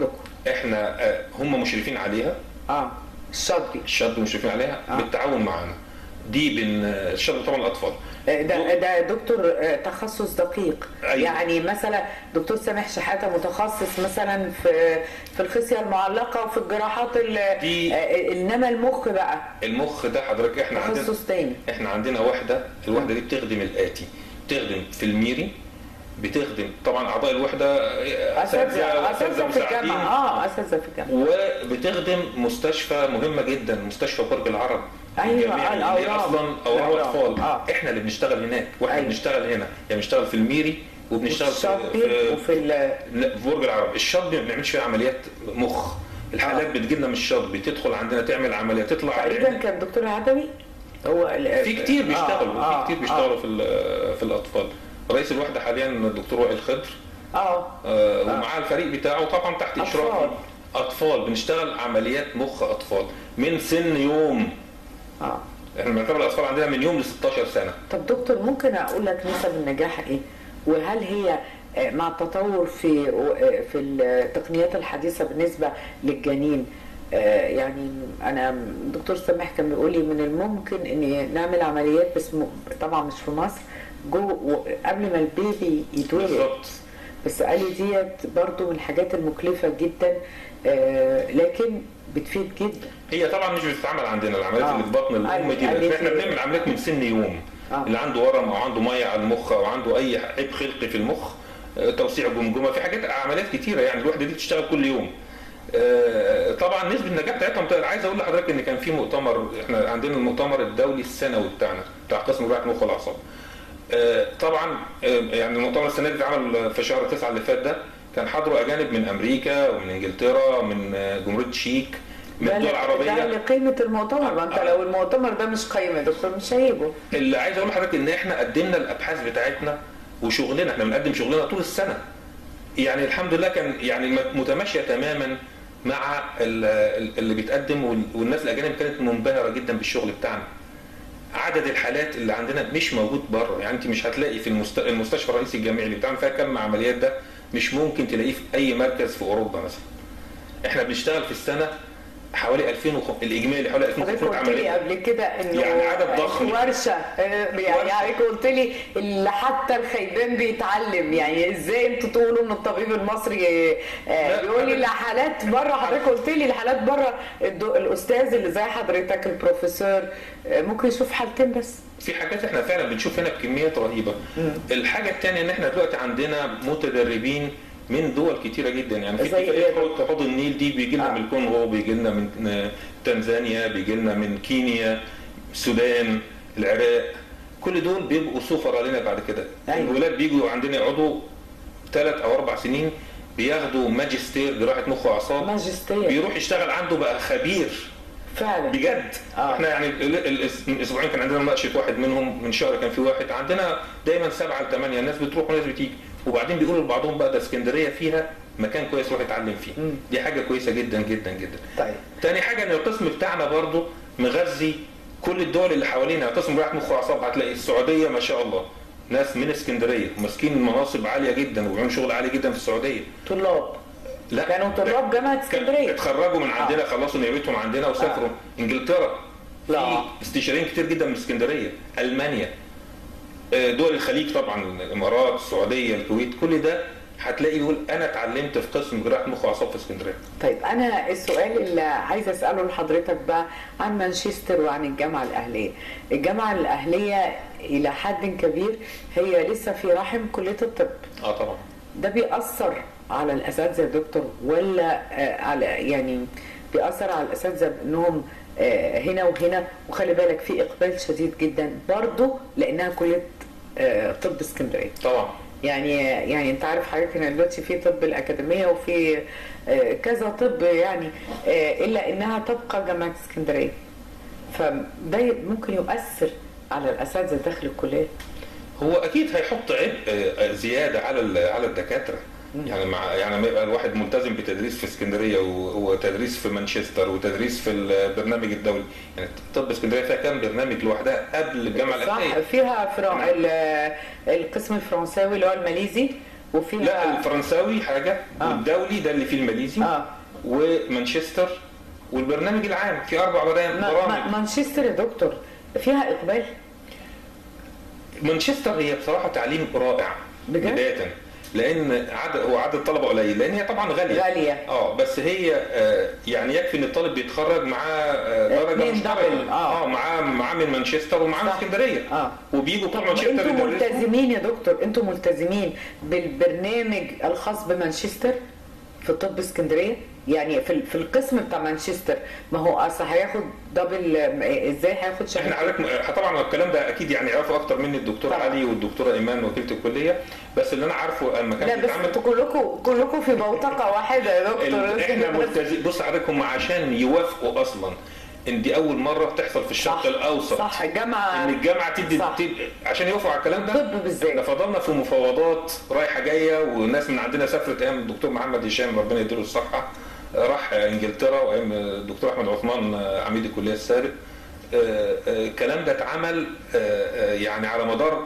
احنا آه، هم مشرفين عليها اه الشاطبي الشاب مشرفين عليها آه. بالتعاون معانا دي بين آه، الشاب طبعا الاطفال ده ده دكتور آه، تخصص دقيق أيوة. يعني مثلا دكتور سامح شحاته متخصص مثلا في في الخصيه المعلقه وفي الجراحات ال- دي- آه، انما المخ بقى المخ ده حضرتك احنا عندنا تخصص تاني احنا عندنا وحده الوحده دي بتخدم الاتي بتخدم في الميري بتخدم طبعا اعضاء الوحده آه، اساتذه اساتذه في مساعدين الجامعه اه اساتذه في الجامعه وبتخدم مستشفى مهمه جدا مستشفى برج العرب أيوة، الجامعي اللي هي الأورام. اصلا اورام الأورام. اطفال آه. احنا اللي بنشتغل هناك واحنا أيوة. بنشتغل هنا يعني بنشتغل في الميري وبنشتغل في, الشاطبي في, وفي ال- لا، في برج العرب الشاب ما بنعملش فيه عمليات مخ الحالات آه. بتجيلنا من الشاب بتدخل عندنا تعمل عمليه تطلع تقريبا كان الدكتور العدوي هو ال- في كتير بيشتغلوا آه، في كتير آه، بيشتغلوا في ال- في الاطفال رئيس الوحده حاليا الدكتور وائل خضر اه آه، ومعاه الفريق بتاعه طبعا تحت أطفال. اشراف اطفال بنشتغل عمليات مخ اطفال من سن يوم اه احنا بنعتبر الاطفال عندنا من يوم ل 16 سنه طب دكتور ممكن اقول لك نسب النجاح ايه وهل هي آه، مع التطور في آه، في التقنيات الحديثه بالنسبه للجنين آه، يعني انا الدكتور سامح كان بيقول لي من الممكن ان نعمل عمليات بس م- طبعا مش في مصر جو قبل ما البيبي يتولد بالظبط بس قال لي ديت برضو من الحاجات المكلفه جدا آه، لكن بتفيد جدا هي طبعا مش بتتعمل عندنا العمليات آه. اللي في بطن الام دي قال لي بس احنا في- بنعمل عمليات من سن يوم آه. اللي عنده ورم او عنده ميه على المخ او عنده اي عيب خلقي في المخ آه، توسيع جمجمه في حاجات عمليات كتيره يعني الوحده دي بتشتغل كل يوم آه، طبعا نسبه النجاح بتاعتها ممتازة. عايز اقول لحضرتك ان كان في مؤتمر احنا عندنا المؤتمر الدولي السنوي بتاعنا بتاع قسم جراحه المخ والاعصاب آه، طبعا آه، يعني المؤتمر السنه دي اتعمل في شهر 9 اللي فات ده كان حضروا اجانب من امريكا ومن انجلترا من آه، جمهوريه التشيك من ده الدول ل- ده العربيه لقيمه المؤتمر ما انت آه. لو المؤتمر ده مش قيمه يا دكتور مش هيجوا اللي عايز اقول لحضرتك ان احنا قدمنا الابحاث بتاعتنا وشغلنا احنا بنقدم شغلنا طول السنه يعني الحمد لله كان يعني م- متماشيه تماما مع ال- ال- اللي بيتقدم وال- والناس الاجانب كانت منبهره جدا بالشغل بتاعنا عدد الحالات اللي عندنا مش موجود بره يعني انت مش هتلاقي في المست... المستشفى الرئيسي الجامعي اللي بتعمل فيها كم عمليات ده مش ممكن تلاقيه في اي مركز في اوروبا مثلا احنا بنشتغل في السنه حوالي 2000 وخ... الاجمالي حوالي حضرتك 2500 قلت لي عمليه قبل كده انه يعني عدد ضخم. ورشه آه، يعني ورشة. حضرتك قلت لي اللي حتى الخيبان بيتعلم يعني ازاي انتوا تقولوا ان الطبيب المصري آه، لا، بيقول لي حضرتك- الحالات بره حضرتك قلت لي الحالات بره الدو- الاستاذ اللي زي حضرتك البروفيسور آه، ممكن يشوف حالتين بس في حاجات احنا فعلا بنشوف هنا بكميات رهيبه الحاجه الثانيه ان احنا دلوقتي عندنا متدربين من دول كتيره جدا يعني في زي إيه؟ اتفاقيه حوض حوض النيل دي بيجي لنا آه. من الكونغو بيجي لنا من آه، تنزانيا بيجي لنا من كينيا السودان العراق كل دول بيبقوا سفراء لنا بعد كده أيوة. الولاد بيجوا عندنا يقعدوا ثلاث او اربع سنين بياخدوا ماجستير جراحه مخ واعصاب ماجستير بيروح يشتغل عنده بقى خبير فعلا بجد آه. احنا يعني ال- ال- من اسبوعين كان عندنا مناقشه واحد منهم من شهر كان في واحد عندنا دايما سبعه لثمانيه الناس بتروح وناس بتيجي وبعدين بيقولوا لبعضهم بقى ده اسكندريه فيها مكان كويس روح يتعلم فيه مم. دي حاجه كويسه جدا جدا جدا طيب تاني حاجه ان القسم بتاعنا برضو مغذي كل الدول اللي حوالينا قسم جراحه مخ واعصاب هتلاقي السعوديه ما شاء الله ناس من اسكندريه ماسكين مناصب عاليه جدا وبيعملوا شغل عالي جدا في السعوديه طلاب لا كانوا طلاب جامعه كان- اسكندريه اتخرجوا من عندنا خلصوا نيابتهم عندنا وسافروا انجلترا لا. في استشاريين كتير جدا من اسكندريه المانيا آه، دول الخليج طبعا الامارات السعوديه الكويت كل ده هتلاقي يقول انا اتعلمت في قسم جراحه مخ واعصاب في اسكندريه طيب انا السؤال اللي عايزه اساله لحضرتك بقى عن مانشستر وعن الجامعه الاهليه الجامعه الاهليه الى حد كبير هي لسه في رحم كليه الطب اه طبعا ده بيأثر على الاساتذه يا دكتور ولا آه، على يعني بيأثر على الاساتذه بانهم آه، هنا وهنا وخلي بالك في اقبال شديد جدا برضه لانها كليه آه، طب اسكندريه طبعا يعني يعني انت عارف حضرتك ان دلوقتي في طب الاكاديميه وفي آه، كذا طب يعني آه، الا انها تبقى جامعه اسكندريه فده ممكن يؤثر على الاساتذه داخل الكليه هو اكيد هيحط عبء آه، زياده على ال- على الدكاتره يعني مع يعني لما يبقى الواحد ملتزم بتدريس في اسكندريه و- وتدريس في مانشستر وتدريس في البرنامج الدولي يعني طب اسكندريه فيها كام برنامج لوحدها قبل الجامعه صح الاهليه فيها فرع ال- القسم الفرنساوي اللي هو الماليزي وفيها لا الفرنساوي حاجه آه. والدولي ده اللي فيه الماليزي اه ومانشستر والبرنامج العام في اربع برامج ما- ما- مانشستر يا دكتور فيها اقبال مانشستر هي بصراحه تعليم رائع بجد؟ بدايه لان عدد هو عدد الطلبه قليل لان هي طبعا غاليه غالية. اه بس هي آه، يعني يكفي ان الطالب بيتخرج معاه آه، درجه اتنين مشتركه دبل، آه. اه معاه معاه من مانشستر ومعاه من صح. اسكندريه آه. وبيجوا بتوع طب مانشستر انتوا يدرسوا. ملتزمين يا دكتور انتوا ملتزمين بالبرنامج الخاص بمانشستر في طب اسكندريه يعني في ال- في القسم بتاع مانشستر ما هو اصل هياخد دبل ازاي هياخد احنا شهاده حضرتك طبعا الكلام ده اكيد يعني يعرفوا اكتر مني الدكتور طبعا. علي والدكتوره ايمان وكيله الكليه بس اللي انا عارفه لما لا كان بس بيتعمل انتوا كلكم كلكم في بوتقه واحده يا دكتور ال- احنا ملتزم بص حضرتك هم عشان يوافقوا اصلا ان دي اول مره تحصل في الشرق صح الاوسط صح الجامعه ان الجامعه تدي صح. تدي عشان يوافقوا على الكلام ده طب بالذات. احنا فضلنا في مفاوضات رايحه جايه وناس من عندنا سافرت ايام الدكتور محمد هشام ربنا يديله الصحه راح انجلترا وايام الدكتور احمد عثمان عميد الكليه السابق آه، آه، الكلام ده اتعمل آه، آه، يعني على مدار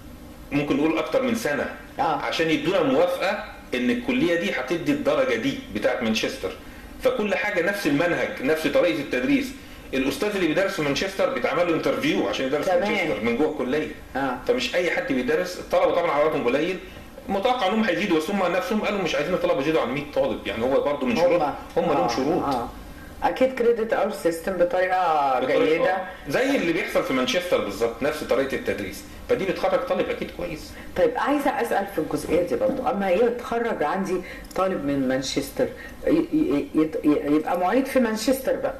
ممكن نقول اكتر من سنه آه. عشان يدونا موافقه ان الكليه دي هتدي الدرجه دي بتاعت مانشستر فكل حاجه نفس المنهج نفس طريقه التدريس الاستاذ اللي بيدرس في مانشستر بيتعمل له انترفيو عشان يدرس في تمام. مانشستر من جوه الكليه آه. فمش اي حد بيدرس الطلبه طبعا عددهم قليل متوقع انهم هيزيدوا بس هم نفسهم قالوا مش عايزين الطلبه يزيدوا عن 100 طالب يعني هو برضه من شروط هم لهم شروط آه. اكيد كريدت اور سيستم بطريقه بطريقة- جيده زي اللي بيحصل في مانشستر بالظبط نفس طريقه التدريس فدي بتخرج طالب اكيد كويس طيب عايزه اسال في الجزئيه دي برضو اما يتخرج عندي طالب من مانشستر ي- ي- يت- يبقى معيد في مانشستر بقى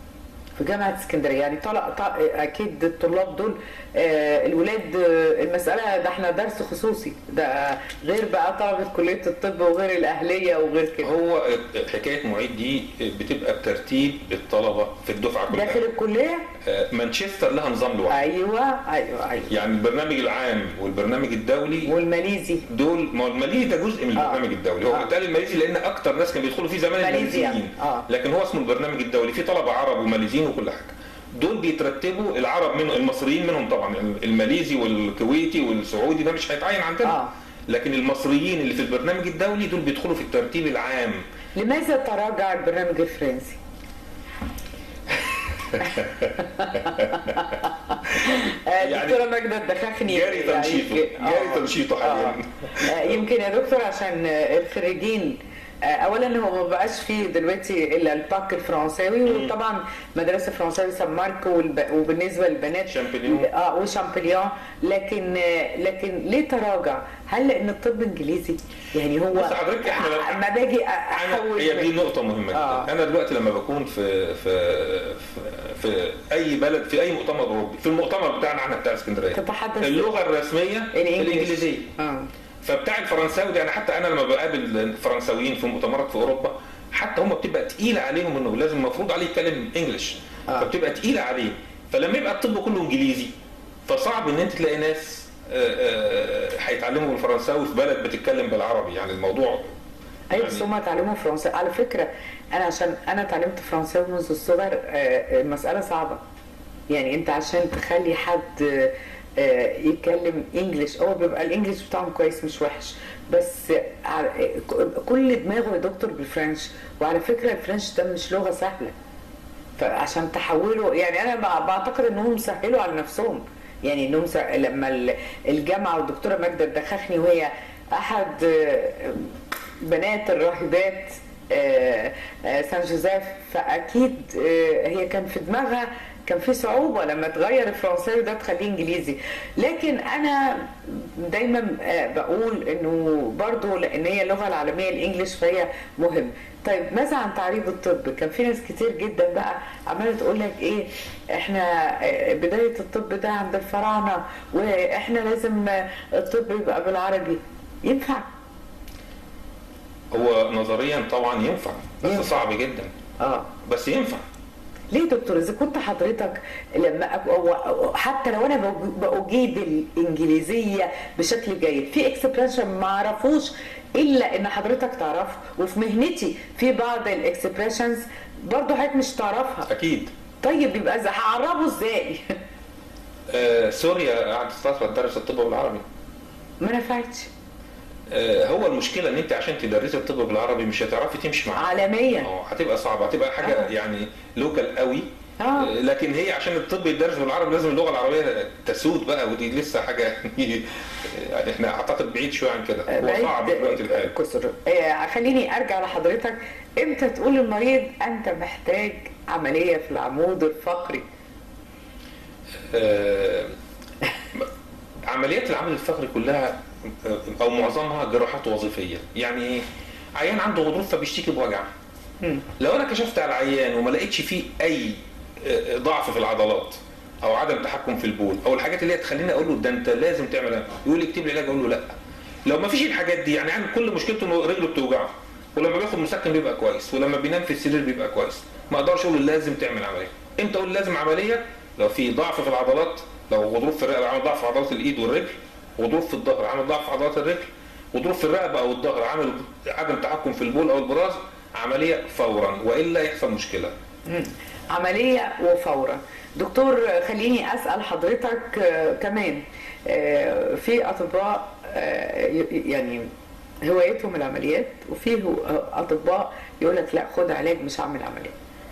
في جامعه اسكندريه يعني طلع طلع اكيد الطلاب دول آه، الولاد آه، المساله ده احنا درس خصوصي ده غير بقى طلبه كليه الطب وغير الاهليه وغير كده هو حكايه معيد دي بتبقى بترتيب الطلبه في الدفعه كلها داخل الكليه آه، مانشستر لها نظام لوحده ايوه ايوه ايوه يعني البرنامج العام والبرنامج الدولي والماليزي دول ما هو الماليزي ده جزء من آه. البرنامج الدولي هو آه. بيتقال الماليزي لان اكتر ناس كانوا بيدخلوا فيه زمان ماليزيا. الماليزيين آه. لكن هو اسمه البرنامج الدولي فيه طلبه عرب وماليزيين وكل حاجه دول بيترتبوا العرب منهم المصريين منهم طبعا الماليزي والكويتي والسعودي ده مش هيتعين عندنا آه. لكن المصريين اللي في البرنامج الدولي دول بيدخلوا في الترتيب العام لماذا تراجع البرنامج الفرنسي؟ آه، يعني دكتورة ماجدة الدخاخني جاري يعني تنشيطه يمكن- جاري آه. تنشيطه حاليا آه، يمكن يا دكتور عشان آه، الخريجين آه، اولا هو ما بقاش فيه دلوقتي الا الباك الفرنساوي وطبعا مدرسه فرنساوي سان ماركو والب... وبالنسبه للبنات شامبليون. اه وشامبليون لكن آه، لكن ليه تراجع؟ هل لان الطب انجليزي؟ يعني هو بص حضرتك إحنا لما- لما باجي أ- أنا احول هي دي من- نقطة مهمة جدا آه. أنا دلوقتي لما بكون في في في, في أي بلد في أي مؤتمر أوروبي في المؤتمر بتاعنا احنا بتاع اسكندرية تتحدث اللغة الرسمية الإنجليش. الإنجليزية اه فبتاع الفرنساوي ده يعني حتى أنا لما بقابل الفرنساويين في مؤتمرات في أوروبا حتى هم بتبقى تقيلة عليهم إنه لازم المفروض عليه يتكلم إنجلش آه. فبتبقى تقيلة عليه فلما يبقى الطب كله إنجليزي فصعب إن أنت تلاقي ناس آه، آه، هيتعلموا بالفرنساوي في بلد بتتكلم بالعربي يعني الموضوع ايوه يعني- بس هم اتعلموا فرنساوي على فكره انا عشان انا اتعلمت فرنساوي منذ الصغر آه، المساله صعبه يعني انت عشان تخلي حد آه، يتكلم انجليش هو بيبقى الانجليش بتاعهم كويس مش وحش بس ع- كل دماغه يا دكتور بالفرنش وعلى فكره الفرنش ده مش لغه سهله فعشان تحولوا يعني انا بع- بعتقد انهم سهلوا على نفسهم يعني انهم س- لما ال- الجامعه والدكتوره ماجده الدخخني وهي احد آه، بنات الراهبات آه، آه، سان جوزيف فاكيد آه، هي كان في دماغها كان في صعوبه لما تغير الفرنساوي ده تخليه انجليزي لكن انا دايما آه، بقول انه برضو لان هي اللغه العالميه الانجليش فهي مهم طيب ماذا عن تعريض الطب كان في ناس كتير جدا بقى عماله تقول لك ايه احنا آه، بدايه الطب ده عند الفراعنه واحنا لازم آه، الطب يبقى بالعربي ينفع هو نظريا طبعا ينفع بس ينفع. صعب جدا اه بس ينفع ليه دكتور اذا كنت حضرتك لما أب- أو- حتى لو انا بج- باجيد الانجليزيه بشكل جيد في اكسبريشن ما اعرفوش الا ان حضرتك تعرفه وفي مهنتي في بعض الاكسبريشنز برضه حضرتك مش تعرفها اكيد طيب يبقى إذا هعربه ازاي آه سوريا قعدت فتره تدرس الطب بالعربي ما نفعتش آه، هو المشكله ان انت عشان تدرسي الطب بالعربي مش هتعرفي تمشي معاه عالميا اه هتبقى صعبه هتبقى حاجه آه. يعني لوكال قوي اه آه، لكن هي عشان الطب يدرس بالعربي لازم اللغه العربيه تسود بقى ودي لسه حاجه يعني احنا اعتقد بعيد شويه عن كده هو صعب في الوقت الحالي كسر آه، خليني ارجع لحضرتك امتى تقول للمريض انت محتاج عمليه في العمود الفقري آه، عمليات العمل الفقري كلها آه، او معظمها جراحات وظيفيه يعني ايه عيان عنده غضروف فبيشتكي بوجع مم. لو انا كشفت على العيان وما لقيتش فيه اي آه، ضعف في العضلات او عدم تحكم في البول او الحاجات اللي هي تخليني اقول له ده انت لازم تعمل إيه؟ يقول لي اكتب لي علاج اقول له لا لو ما فيش الحاجات دي يعني عن كل مشكلته انه رجله بتوجعه ولما بياخد مسكن بيبقى كويس ولما بينام في السرير بيبقى كويس ما اقدرش اقول له لازم تعمل عمليه امتى اقول لازم عمليه لو في ضعف في العضلات لو غضروف في الرقبه عامل ضعف في عضلات الايد والرجل غضروف في الظهر عامل ضعف في عضلات الرجل غضروف في الرقبه او الظهر عامل عدم تحكم في البول او البراز عمليه فورا والا يحصل مشكله مم. عملية وفورا دكتور خليني أسأل حضرتك آه، كمان آه، في أطباء آه، ي- يعني هوايتهم العمليات وفي هو- أطباء يقول لك لا خد علاج مش هعمل عملية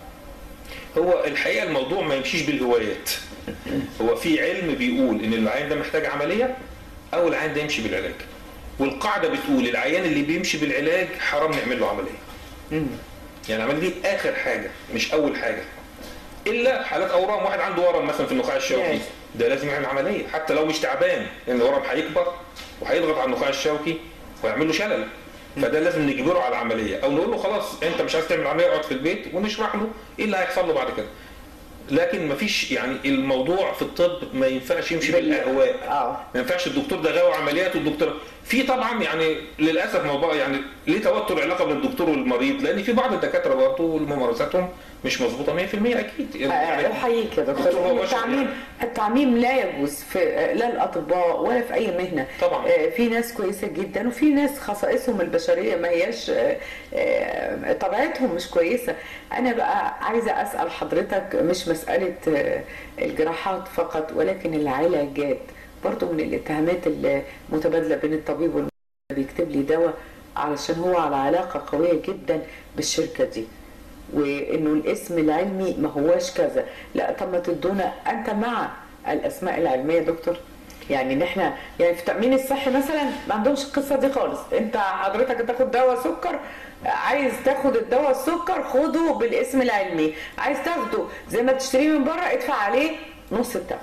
هو الحقيقه الموضوع ما يمشيش بالهوايات هو في علم بيقول ان العيان ده محتاج عمليه او العيان ده يمشي بالعلاج والقاعده بتقول العيان اللي بيمشي بالعلاج حرام نعمل له عمليه مم. يعني العمليه دي اخر حاجه مش اول حاجه الا حالات اورام واحد عنده ورم مثلا في النخاع الشوكي Yes. ده لازم يعمل عمليه حتى لو مش تعبان لان الورم هيكبر وهيضغط على النخاع الشوكي ويعمل له شلل فده لازم نجبره على العمليه او نقول له خلاص انت مش عايز تعمل عمليه اقعد في البيت ونشرح له ايه اللي هيحصل له بعد كده لكن مفيش يعني الموضوع في الطب ما ينفعش يمشي بال- بالاهواء اه ما ينفعش الدكتور ده غاوي عمليات والدكتور في طبعا يعني للاسف موضوع يعني ليه توتر علاقه بين الدكتور والمريض لان في بعض الدكاتره برضه ممارساتهم مش مظبوطه 100% اكيد يعني احييك يا دكتور دكتور هو بشر التعميم يعني. التعميم لا يجوز في لا الاطباء ولا في اي مهنه طبعا. آه، في ناس كويسه جدا وفي ناس خصائصهم البشريه ما هياش آه، آه، طبيعتهم مش كويسه انا بقى عايزه اسال حضرتك مش مساله آه، الجراحات فقط ولكن العلاجات برضو من الاتهامات المتبادله بين الطبيب والمريض بيكتب لي دواء علشان هو على علاقه قويه جدا بالشركه دي وانه الاسم العلمي ما هواش كذا لا طب ما تدونا انت مع الاسماء العلميه يا دكتور يعني ان احنا يعني في التامين الصحي مثلا ما عندهمش القصه دي خالص انت حضرتك تاخد دواء سكر عايز تاخد الدواء السكر خده بالاسم العلمي عايز تاخده زي ما تشتريه من بره ادفع عليه نص الثمن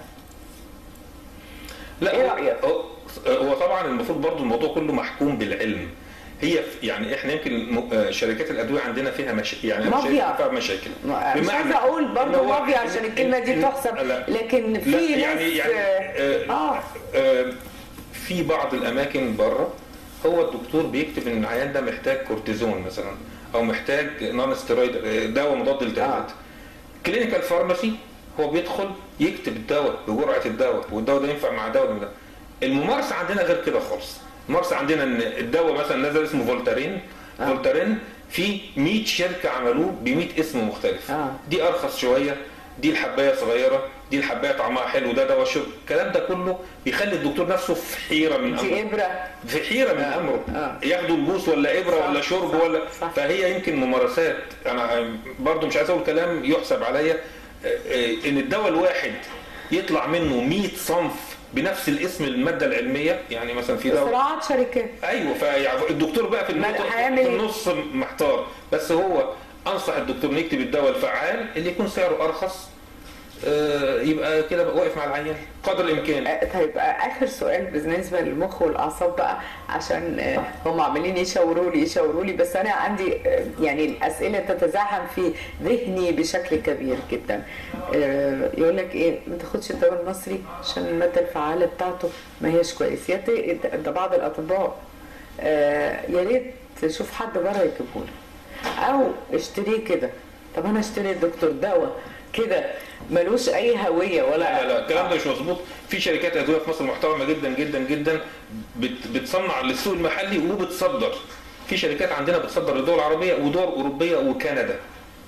لا إيه هو- رأيك؟ هو- هو طبعا المفروض برضو الموضوع كله محكوم بالعلم هي ف- يعني احنا يمكن م- آه، شركات الادويه عندنا فيها مشاكل يعني أنا مافيا. شايف فيها مشاكل مش بمعنى عايزه اقول إن برضه هو- مافيا عشان الكلمه دي إن- تحسب لا. لكن في لا ناس يعني يعني آه، آه آه في بعض الاماكن بره هو الدكتور بيكتب ان العيان ده محتاج كورتيزون مثلا او محتاج نون ستيرويد آه، دواء مضاد للالتهابات كلينيكال فارماسي هو بيدخل يكتب الدواء بجرعه الدواء والدواء ده ينفع مع دواء ده الممارسه عندنا غير كده خالص الممارسه عندنا ان الدواء مثلا نزل اسمه فولتارين آه. فولتارين في 100 شركه عملوه ب 100 اسم مختلف آه. دي ارخص شويه دي الحبايه صغيره دي الحبايه طعمها حلو ده دواء شرب الكلام ده كله بيخلي الدكتور نفسه في حيره من دي امره ابره في حيره من آه. امره آه. ياخدوا البوس ولا ابره صح، ولا شرب صح، ولا صح. فهي يمكن ممارسات انا برضو مش عايز اقول كلام يحسب عليا آه، آه، ان الدواء الواحد يطلع منه 100 صنف بنفس الاسم الماده العلميه يعني مثلا في دواء صراعات شركات ايوه فالدكتور بقى في ما النص هيعمل في إيه؟ النص محتار بس هو انصح الدكتور انه يكتب الدواء الفعال اللي يكون سعره ارخص آه، يبقى كده بقى واقف مع العيان قدر الامكان آه، طيب آه، اخر سؤال بالنسبه للمخ والاعصاب بقى عشان آه، هم عمالين يشاوروا لي يشاوروا لي بس انا عندي آه، يعني الاسئله تتزاحم في ذهني بشكل كبير جدا آه، يقول لك ايه ما تاخدش الدواء المصري عشان الماده الفعاله بتاعته ما هيش كويس يا تي- ده ده بعض الاطباء آه، يا ريت تشوف حد بره يجيبه او اشتريه كده طب انا اشتري الدكتور دواء كده ملوش اي هويه ولا لا لا الكلام ده مش مظبوط في شركات ادويه في مصر محترمه جدا جدا جدا بت بتصنع للسوق المحلي وبتصدر في شركات عندنا بتصدر للدول العربيه ودول اوروبيه وكندا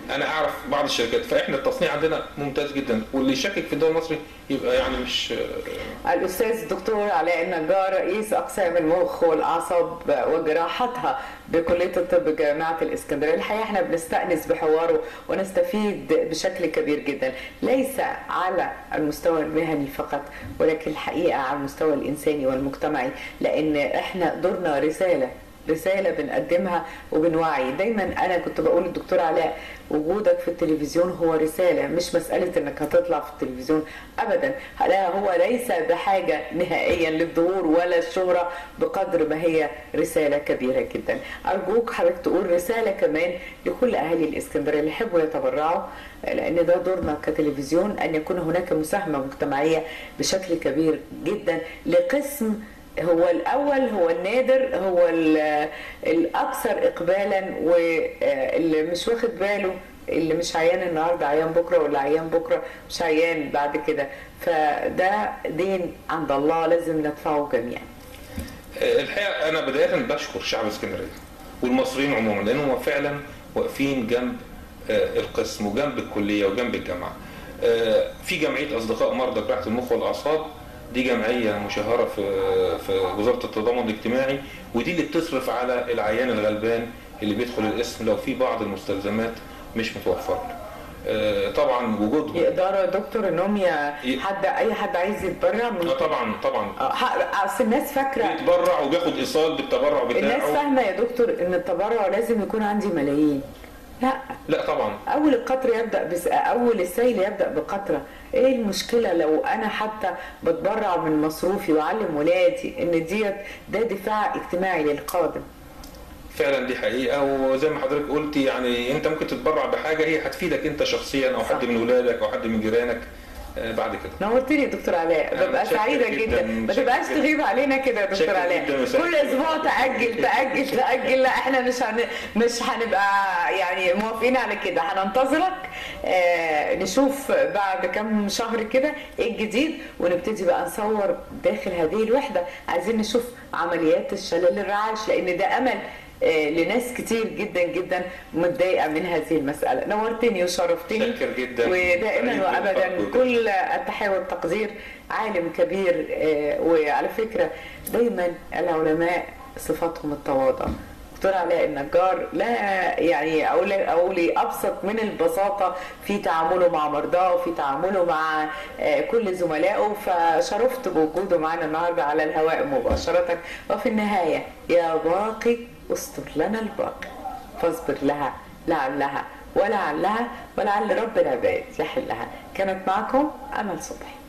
انا اعرف بعض الشركات فاحنا التصنيع عندنا ممتاز جدا واللي يشكك في الدواء المصري يبقى يعني مش الأستاذ الدكتور علاء النجار رئيس أقسام المخ والأعصاب وجراحتها بكلية الطب جامعة الإسكندرية الحقيقة احنا بنستأنس بحواره ونستفيد بشكل كبير جدا ليس على المستوى المهني فقط ولكن الحقيقة على المستوى الإنساني والمجتمعي لأن احنا دورنا رسالة رسالة بنقدمها وبنوعي دايما أنا كنت بقول للدكتور علاء وجودك في التلفزيون هو رسالة مش مسألة انك هتطلع في التلفزيون ابدا لا هو ليس بحاجة نهائيا للظهور ولا الشهرة بقدر ما هي رسالة كبيرة جدا ارجوك حضرتك تقول رسالة كمان لكل اهالي الاسكندرية اللي يحبوا يتبرعوا لان ده دورنا كتلفزيون ان يكون هناك مساهمة مجتمعية بشكل كبير جدا لقسم هو الاول هو النادر هو الاكثر اقبالا واللي مش واخد باله اللي مش عيان النهارده عيان بكره ولا عيان بكره مش عيان بعد كده فده دين عند الله لازم ندفعه جميعا الحقيقه انا بدايه بشكر شعب اسكندريه والمصريين عموما لانهم فعلا واقفين جنب القسم وجنب الكليه وجنب الجامعه في جمعيه اصدقاء مرضى جراحه المخ والاعصاب دي جمعية مشهرة في في وزارة التضامن الاجتماعي ودي اللي بتصرف على العيان الغلبان اللي بيدخل القسم لو في بعض المستلزمات مش متوفرة له. طبعا وجودهم يقدروا يا دكتور انهم ي... حد اي حد عايز يتبرع من طبعا طبعا اصل الناس فاكره بيتبرع وبياخد ايصال بالتبرع بتاعه الناس فاهمه يا دكتور ان التبرع لازم يكون عندي ملايين لا لا طبعا اول القطر يبدا بس اول السيل يبدا بقطره ايه المشكله لو انا حتى بتبرع من مصروفي واعلم ولادي ان ديت ده دفاع اجتماعي للقادم فعلا دي حقيقه وزي ما حضرتك قلتي يعني انت ممكن تتبرع بحاجه هي هتفيدك انت شخصيا او حد من ولادك او حد من جيرانك بعد كده نورتني يا دكتور علاء ببقى سعيده جدا, جداً. ما تبقاش تغيب علينا كده يا دكتور علاء كل اسبوع تاجل تاجل تاجل لا احنا مش هن... مش هنبقى يعني موافقين على كده هننتظرك آه نشوف بعد كم شهر كده ايه الجديد ونبتدي بقى نصور داخل هذه الوحده عايزين نشوف عمليات الشلل الرعاش لان ده امل لناس كتير جدا جدا متضايقه من هذه المساله نورتني وشرفتني شكر جدا ودائما وابدا كل التحيه والتقدير عالم كبير وعلى فكره دايما العلماء صفاتهم التواضع دكتور علاء النجار لا يعني اقول اقول ابسط من البساطه في تعامله مع مرضاه وفي تعامله مع كل زملائه فشرفت بوجوده معنا النهارده على الهواء مباشره وفي النهايه يا باقي استر لنا الباقي فاصبر لها لعلها ولعلها ولعل رب العباد يحلها كانت معكم امل صبحي